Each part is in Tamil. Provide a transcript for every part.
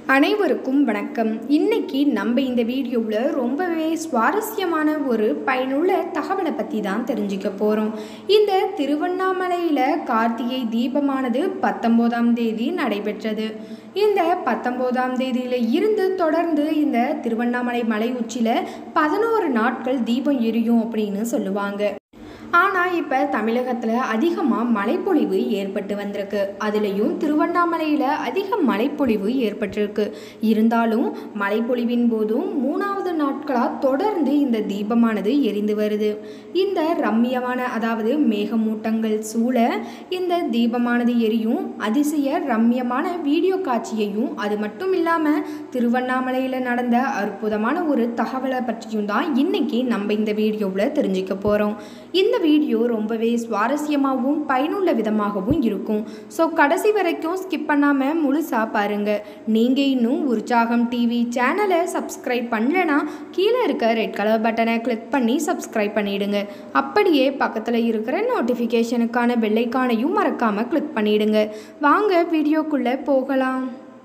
அனைவருக்கும் வணக்கம் இன்னைக்கு நம்ம இந்த வீடியோவில் ரொம்பவே சுவாரஸ்யமான ஒரு பயனுள்ள தகவலை பற்றி தான் தெரிஞ்சுக்க போகிறோம் இந்த திருவண்ணாமலையில் கார்த்திகை தீபமானது பத்தொம்போதாம் தேதி நடைபெற்றது இந்த பத்தொம்போதாம் தேதியில் இருந்து தொடர்ந்து இந்த திருவண்ணாமலை மலை உச்சியில் பதினோரு நாட்கள் தீபம் எரியும் அப்படின்னு சொல்லுவாங்க ஆனால் இப்போ தமிழகத்தில் அதிகமாக மழைப்பொழிவு ஏற்பட்டு வந்திருக்கு அதுலேயும் திருவண்ணாமலையில் அதிக மழைப்பொழிவு ஏற்பட்டிருக்கு இருந்தாலும் மழைப்பொழிவின் போதும் மூணாவது நாட்களாக தொடர்ந்து இந்த தீபமானது எரிந்து வருது இந்த ரம்மியமான அதாவது மேகமூட்டங்கள் சூழ இந்த தீபமானது எரியும் அதிசய ரம்மியமான வீடியோ காட்சியையும் அது மட்டும் இல்லாமல் திருவண்ணாமலையில் நடந்த அற்புதமான ஒரு தகவலை பற்றியும் தான் இன்னைக்கு நம்ம இந்த வீடியோவில் தெரிஞ்சுக்க போகிறோம் இந்த வீடியோ ரொம்பவே சுவாரஸ்யமாகவும் பயனுள்ள விதமாகவும் இருக்கும் ஸோ கடைசி வரைக்கும் ஸ்கிப் பண்ணாமல் முழுசாக பாருங்கள் நீங்கள் இன்னும் உற்சாகம் டிவி சேனலை சப்ஸ்கிரைப் பண்ணலனா கீழே இருக்க ரெட் கலர் பட்டனை கிளிக் பண்ணி சப்ஸ்கிரைப் பண்ணிடுங்க அப்படியே பக்கத்தில் இருக்கிற நோட்டிஃபிகேஷனுக்கான பெல்லைக்கானையும் மறக்காமல் கிளிக் பண்ணிடுங்க வாங்க வீடியோக்குள்ளே போகலாம்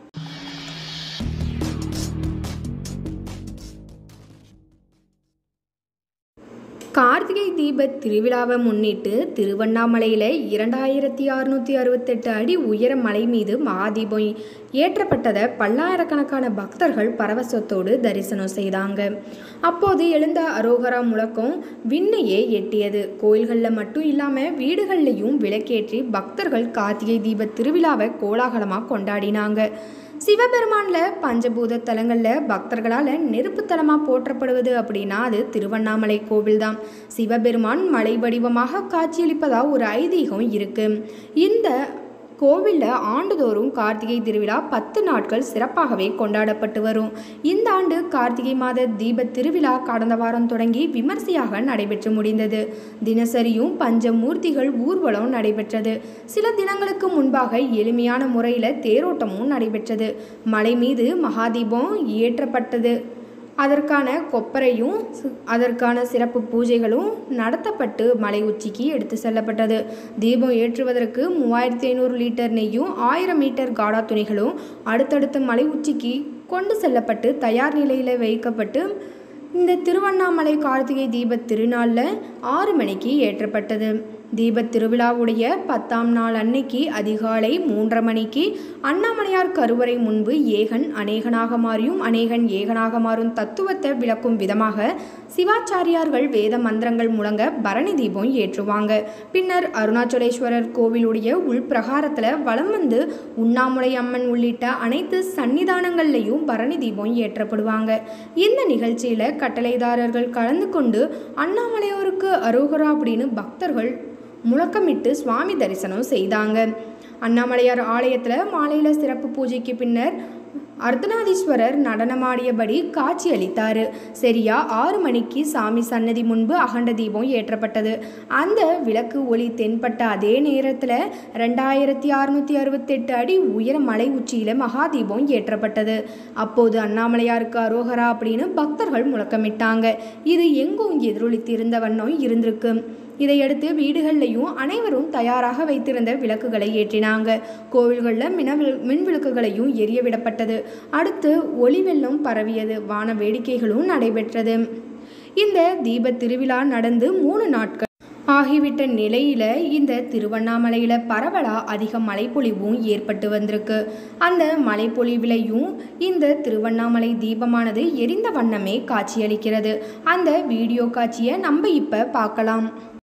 கார்த்திகை தீப திருவிழாவை முன்னிட்டு திருவண்ணாமலையில் இரண்டாயிரத்தி அறுநூற்றி அறுபத்தெட்டு அடி உயர மலை மீது மகாதீபம் ஏற்றப்பட்டதை பல்லாயிரக்கணக்கான பக்தர்கள் பரவசத்தோடு தரிசனம் செய்தாங்க அப்போது எழுந்த அரோகரா முழக்கம் விண்ணையே எட்டியது கோயில்களில் மட்டும் இல்லாமல் வீடுகள்லையும் விளக்கேற்றி பக்தர்கள் கார்த்திகை தீப திருவிழாவை கோலாகலமாக கொண்டாடினாங்க சிவபெருமானில் பஞ்சபூத தலங்களில் பக்தர்களால் நெருப்பு தலமாக போற்றப்படுவது அப்படின்னா அது திருவண்ணாமலை கோவில் தான் சிவபெருமான் மலை வடிவமாக காட்சியளிப்பதாக ஒரு ஐதீகம் இருக்கு இந்த கோவிலில் ஆண்டுதோறும் கார்த்திகை திருவிழா பத்து நாட்கள் சிறப்பாகவே கொண்டாடப்பட்டு வரும் இந்த ஆண்டு கார்த்திகை மாத தீப திருவிழா கடந்த வாரம் தொடங்கி விமர்சையாக நடைபெற்று முடிந்தது தினசரியும் பஞ்சமூர்த்திகள் ஊர்வலம் நடைபெற்றது சில தினங்களுக்கு முன்பாக எளிமையான முறையில் தேரோட்டமும் நடைபெற்றது மலை மீது மகாதீபம் ஏற்றப்பட்டது அதற்கான கொப்பரையும் அதற்கான சிறப்பு பூஜைகளும் நடத்தப்பட்டு மலை உச்சிக்கு எடுத்து செல்லப்பட்டது தீபம் ஏற்றுவதற்கு மூவாயிரத்தி ஐநூறு லிட்டர் நெய்யும் ஆயிரம் மீட்டர் காடா துணிகளும் அடுத்தடுத்த மலை உச்சிக்கு கொண்டு செல்லப்பட்டு தயார் நிலையில் வைக்கப்பட்டு இந்த திருவண்ணாமலை கார்த்திகை தீப திருநாளில் ஆறு மணிக்கு ஏற்றப்பட்டது தீபத் திருவிழாவுடைய பத்தாம் நாள் அன்னைக்கு அதிகாலை மூன்றரை மணிக்கு அண்ணாமலையார் கருவறை முன்பு ஏகன் அநேகனாக மாறியும் அநேகன் ஏகனாக மாறும் தத்துவத்தை விளக்கும் விதமாக சிவாச்சாரியார்கள் வேத மந்திரங்கள் முழங்க பரணி தீபம் ஏற்றுவாங்க பின்னர் அருணாச்சலேஸ்வரர் கோவிலுடைய உள்பிரகாரத்தில் வலம் வந்து உண்ணாமுலை அம்மன் உள்ளிட்ட அனைத்து சன்னிதானங்கள்லையும் பரணி தீபம் ஏற்றப்படுவாங்க இந்த நிகழ்ச்சியில் கட்டளைதாரர்கள் கலந்து கொண்டு அண்ணாமலையோருக்கு அரோகரா அப்படின்னு பக்தர்கள் முழக்கமிட்டு சுவாமி தரிசனம் செய்தாங்க அண்ணாமலையார் ஆலயத்தில் மாலையில் சிறப்பு பூஜைக்கு பின்னர் அர்த்தநாதீஸ்வரர் நடனமாடியபடி காட்சி அளித்தார் சரியா ஆறு மணிக்கு சாமி சன்னதி முன்பு அகண்ட தீபம் ஏற்றப்பட்டது அந்த விளக்கு ஒளி தென்பட்ட அதே நேரத்தில் ரெண்டாயிரத்தி அறுநூற்றி அறுபத்தெட்டு அடி உயர மலை உச்சியில் மகாதீபம் ஏற்றப்பட்டது அப்போது அண்ணாமலையாருக்கு அரோகரா அப்படின்னு பக்தர்கள் முழக்கமிட்டாங்க இது எங்கும் எதிரொலித்திருந்த வண்ணம் இருந்திருக்கு இதையடுத்து வீடுகள்லையும் அனைவரும் தயாராக வைத்திருந்த விளக்குகளை ஏற்றினாங்க கோவில்களில் மினவில் மின் விளக்குகளையும் எரிய விடப்பட்டது அடுத்து ஒளி வெள்ளம் பரவியது வான வேடிக்கைகளும் நடைபெற்றது இந்த தீப திருவிழா நடந்து மூணு நாட்கள் ஆகிவிட்ட நிலையில் இந்த திருவண்ணாமலையில் பரவலாக அதிக மழைப்பொழிவும் ஏற்பட்டு வந்திருக்கு அந்த மழைப்பொழிவிலையும் இந்த திருவண்ணாமலை தீபமானது எரிந்த வண்ணமே காட்சியளிக்கிறது அந்த வீடியோ காட்சியை நம்ம இப்போ பார்க்கலாம்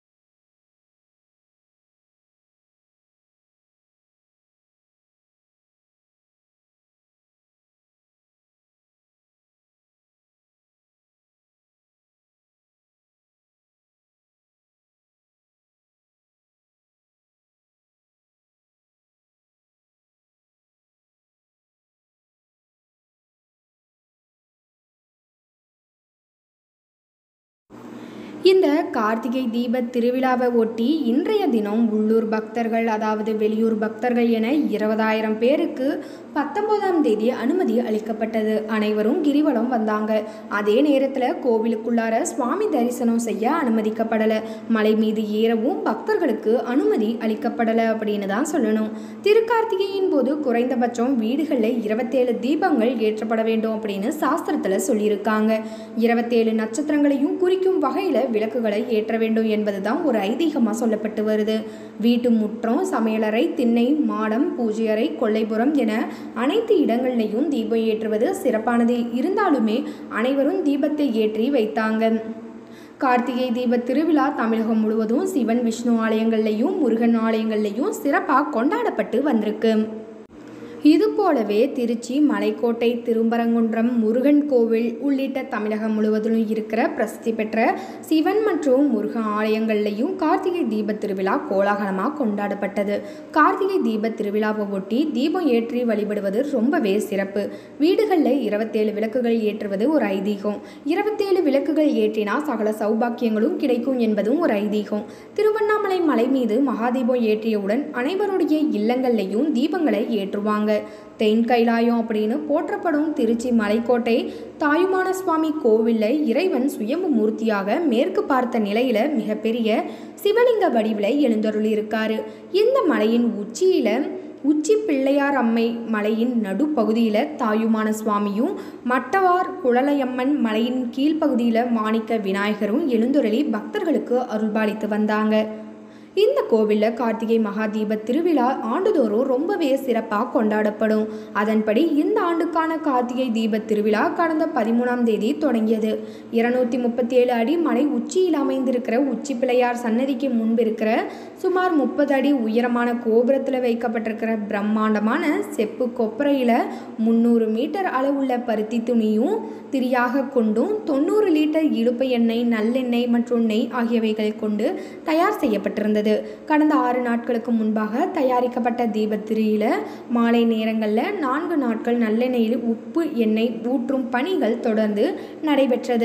இந்த கார்த்திகை தீப திருவிழாவை ஒட்டி இன்றைய தினம் உள்ளூர் பக்தர்கள் அதாவது வெளியூர் பக்தர்கள் என இருபதாயிரம் பேருக்கு பத்தொன்பதாம் தேதி அனுமதி அளிக்கப்பட்டது அனைவரும் கிரிவலம் வந்தாங்க அதே நேரத்தில் கோவிலுக்குள்ளார சுவாமி தரிசனம் செய்ய அனுமதிக்கப்படலை மலை மீது ஏறவும் பக்தர்களுக்கு அனுமதி அளிக்கப்படலை அப்படின்னு தான் சொல்லணும் திருக்கார்த்திகையின் போது குறைந்தபட்சம் வீடுகளில் இருபத்தேழு தீபங்கள் ஏற்றப்பட வேண்டும் அப்படின்னு சாஸ்திரத்தில் சொல்லியிருக்காங்க இருபத்தேழு நட்சத்திரங்களையும் குறிக்கும் வகையில் விளக்குகளை ஏற்ற வேண்டும் என்பது தான் ஒரு ஐதீகமாக சொல்லப்பட்டு வருது வீட்டு முற்றம் சமையலறை திண்ணை மாடம் பூஜை அறை கொல்லைப்புறம் என அனைத்து இடங்கள்லையும் தீபம் ஏற்றுவது சிறப்பானது இருந்தாலுமே அனைவரும் தீபத்தை ஏற்றி வைத்தாங்க கார்த்திகை தீப திருவிழா தமிழகம் முழுவதும் சிவன் விஷ்ணு ஆலயங்கள்லையும் முருகன் ஆலயங்கள்லையும் சிறப்பாக கொண்டாடப்பட்டு வந்திருக்கு இது போலவே திருச்சி மலைக்கோட்டை திரும்பரங்குன்றம் முருகன் கோவில் உள்ளிட்ட தமிழகம் முழுவதும் இருக்கிற பிரசித்தி பெற்ற சிவன் மற்றும் முருகன் ஆலயங்கள்லையும் கார்த்திகை தீப திருவிழா கோலாகலமாக கொண்டாடப்பட்டது கார்த்திகை தீப திருவிழாவை ஒட்டி தீபம் ஏற்றி வழிபடுவது ரொம்பவே சிறப்பு வீடுகளில் இருபத்தேழு விளக்குகள் ஏற்றுவது ஒரு ஐதீகம் இருபத்தேழு விளக்குகள் ஏற்றினா சகல சௌபாக்கியங்களும் கிடைக்கும் என்பதும் ஒரு ஐதீகம் திருவண்ணாமலை மலை மீது மகாதீபம் ஏற்றியவுடன் அனைவருடைய இல்லங்கள்லையும் தீபங்களை ஏற்றுவாங்க தென் கைலாயம் அப்படின்னு போற்றப்படும் திருச்சி மலைக்கோட்டை தாயுமான சுவாமி கோவிலில் இறைவன் சுயம்பு மூர்த்தியாக மேற்கு பார்த்த நிலையில் மிகப்பெரிய சிவலிங்க வடிவில் எழுந்தருளியிருக்காரு இந்த மலையின் உச்சியில் உச்சி பிள்ளையார் அம்மை மலையின் நடுப்பகுதியில் தாயுமான சுவாமியும் மட்டவார் குழலையம்மன் மலையின் கீழ்ப்பகுதியில் மாணிக்க விநாயகரும் எழுந்தருளி பக்தர்களுக்கு அருள்பாலித்து வந்தாங்க இந்த கோவிலில் கார்த்திகை மகாதீப திருவிழா ஆண்டுதோறும் ரொம்பவே சிறப்பாக கொண்டாடப்படும் அதன்படி இந்த ஆண்டுக்கான கார்த்திகை தீப திருவிழா கடந்த பதிமூணாம் தேதி தொடங்கியது இருநூத்தி முப்பத்தி ஏழு அடி மலை உச்சியில் அமைந்திருக்கிற உச்சி பிள்ளையார் சன்னதிக்கு முன்பு இருக்கிற சுமார் முப்பது அடி உயரமான கோபுரத்தில் வைக்கப்பட்டிருக்கிற பிரம்மாண்டமான செப்பு கொப்பரையில் முந்நூறு மீட்டர் அளவுள்ள பருத்தி துணியும் திரியாக கொண்டும் தொண்ணூறு லிட்டர் இழுப்பு எண்ணெய் நல்லெண்ணெய் மற்றும் நெய் ஆகியவைகளை கொண்டு தயார் செய்யப்பட்டிருந்தது கடந்த ஆறு நாட்களுக்கு முன்பாக தயாரிக்கப்பட்ட தீபத்திரியில் மாலை நேரங்களில் நான்கு நாட்கள் நல்லெண்ணெயில் உப்பு எண்ணெய் ஊற்றும் பணிகள் தொடர்ந்து நடைபெற்றது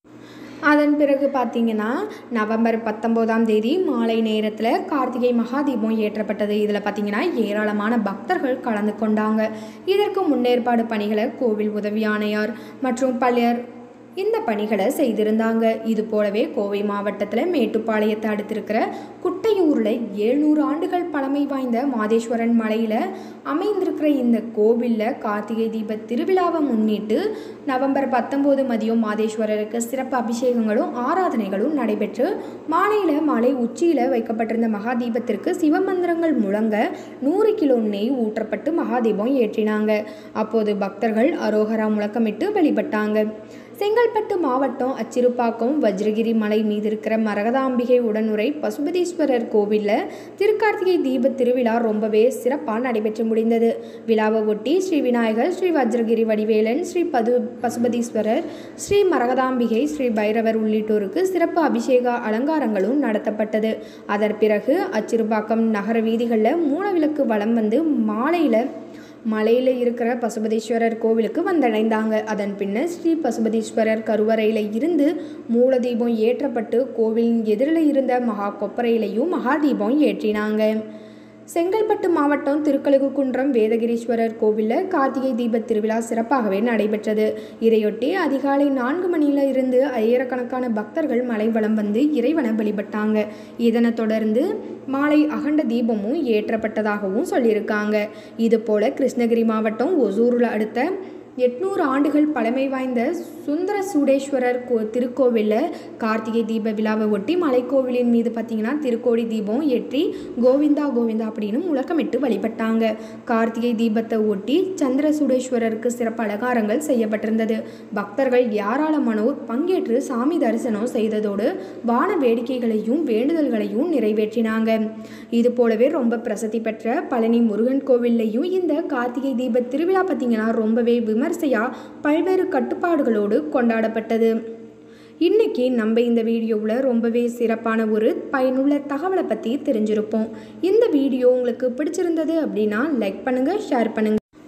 அதன் பிறகு பார்த்தீங்கன்னா நவம்பர் பத்தொம்போதாம் தேதி மாலை நேரத்தில் கார்த்திகை மகாதீபம் ஏற்றப்பட்டது இதில் பார்த்தீங்கன்னா ஏராளமான பக்தர்கள் கலந்து கொண்டாங்க இதற்கு முன்னேற்பாடு பணிகளை கோவில் உதவி ஆணையார் மற்றும் பலர் இந்த பணிகளை செய்திருந்தாங்க இது போலவே கோவை மாவட்டத்தில் மேட்டுப்பாளையத்தை அடுத்திருக்கிற குட்டையூரில் எழுநூறு ஆண்டுகள் பழமை வாய்ந்த மாதேஸ்வரன் மலையில் அமைந்திருக்கிற இந்த கோவிலில் கார்த்திகை தீப திருவிழாவை முன்னிட்டு நவம்பர் பத்தொம்போது மதியம் மாதேஸ்வரருக்கு சிறப்பு அபிஷேகங்களும் ஆராதனைகளும் நடைபெற்று மாலையில் மாலை உச்சியில் வைக்கப்பட்டிருந்த மகாதீபத்திற்கு சிவமந்திரங்கள் முழங்க நூறு கிலோ நெய் ஊற்றப்பட்டு மகாதீபம் ஏற்றினாங்க அப்போது பக்தர்கள் அரோகரா முழக்கமிட்டு வழிபட்டாங்க செங்கல்பட்டு மாவட்டம் அச்சிறுப்பாக்கம் வஜ்ரகிரி மலை மீது இருக்கிற மரகதாம்பிகை உடனுரை பசுபதீஸ்வரர் கோவிலில் திருக்கார்த்திகை தீப திருவிழா ரொம்பவே சிறப்பாக நடைபெற்று முடிந்தது விழாவை ஒட்டி ஸ்ரீ விநாயகர் ஸ்ரீ வஜ்ரகிரி வடிவேலன் ஸ்ரீ பது பசுபதீஸ்வரர் ஸ்ரீ மரகதாம்பிகை ஸ்ரீ பைரவர் உள்ளிட்டோருக்கு சிறப்பு அபிஷேக அலங்காரங்களும் நடத்தப்பட்டது அதன் பிறகு அச்சிறுப்பாக்கம் நகர வீதிகளில் மூலவிளக்கு வலம் வந்து மாலையில் மலையில் இருக்கிற பசுபதீஸ்வரர் கோவிலுக்கு வந்தடைந்தாங்க அதன் பின்னர் ஸ்ரீ பசுபதீஸ்வரர் கருவறையில் இருந்து மூலதீபம் ஏற்றப்பட்டு கோவிலின் எதிரில் இருந்த மகா கொப்பரையிலையும் மகாதீபம் ஏற்றினாங்க செங்கல்பட்டு மாவட்டம் திருக்கழுகுன்றம் வேதகிரீஸ்வரர் கோவிலில் கார்த்திகை தீப திருவிழா சிறப்பாகவே நடைபெற்றது இதையொட்டி அதிகாலை நான்கு மணியில இருந்து ஆயிரக்கணக்கான பக்தர்கள் மலை வலம் வந்து இறைவனை வழிபட்டாங்க இதனைத் தொடர்ந்து மாலை அகண்ட தீபமும் ஏற்றப்பட்டதாகவும் சொல்லியிருக்காங்க இது போல கிருஷ்ணகிரி மாவட்டம் ஒசூரில் அடுத்த எட்நூறு ஆண்டுகள் பழமை வாய்ந்த சுந்தர சூடேஸ்வரர் கோ திருக்கோவிலில் கார்த்திகை தீப விழாவை ஒட்டி மலைக்கோவிலின் மீது பார்த்தீங்கன்னா திருக்கோடி தீபம் ஏற்றி கோவிந்தா கோவிந்தா அப்படின்னு முழக்கமிட்டு வழிபட்டாங்க கார்த்திகை தீபத்தை ஒட்டி சந்திர சூடேஸ்வரருக்கு சிறப்பு அலங்காரங்கள் செய்யப்பட்டிருந்தது பக்தர்கள் ஏராளமானோர் பங்கேற்று சாமி தரிசனம் செய்ததோடு வான வேடிக்கைகளையும் வேண்டுதல்களையும் நிறைவேற்றினாங்க இது போலவே ரொம்ப பிரசித்தி பெற்ற பழனி முருகன் கோவில்லையும் இந்த கார்த்திகை தீப திருவிழா பார்த்தீங்கன்னா ரொம்பவே விமர்சையாக பல்வேறு கட்டுப்பாடுகளோடு கொண்டாடப்பட்டது இன்னைக்கு நம்ம இந்த வீடியோவில் ரொம்பவே சிறப்பான ஒரு பயனுள்ள தகவலை பற்றி தெரிஞ்சிருப்போம் இந்த வீடியோ உங்களுக்கு பிடிச்சிருந்தது அப்படின்னா லைக் பண்ணுங்கள் ஷேர் பண்ணுங்கள்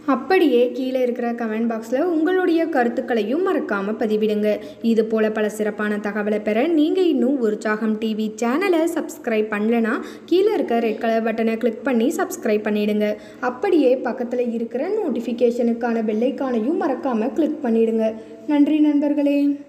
அப்படியே கீழே இருக்கிற கமெண்ட் பாக்ஸில் உங்களுடைய கருத்துக்களையும் மறக்காமல் பதிவிடுங்க இது போல் பல சிறப்பான தகவலை பெற நீங்கள் இன்னும் உற்சாகம் டிவி சேனலை சப்ஸ்கிரைப் பண்ணலைன்னா கீழே இருக்க ரெட் கலர் பட்டனை கிளிக் பண்ணி சப்ஸ்கிரைப் பண்ணிடுங்க அப்படியே பக்கத்தில் இருக்கிற நோட்டிஃபிகேஷனுக்கான பெல்லைக்கானையும் மறக்காமல் கிளிக் பண்ணிடுங்க நன்றி நண்பர்களே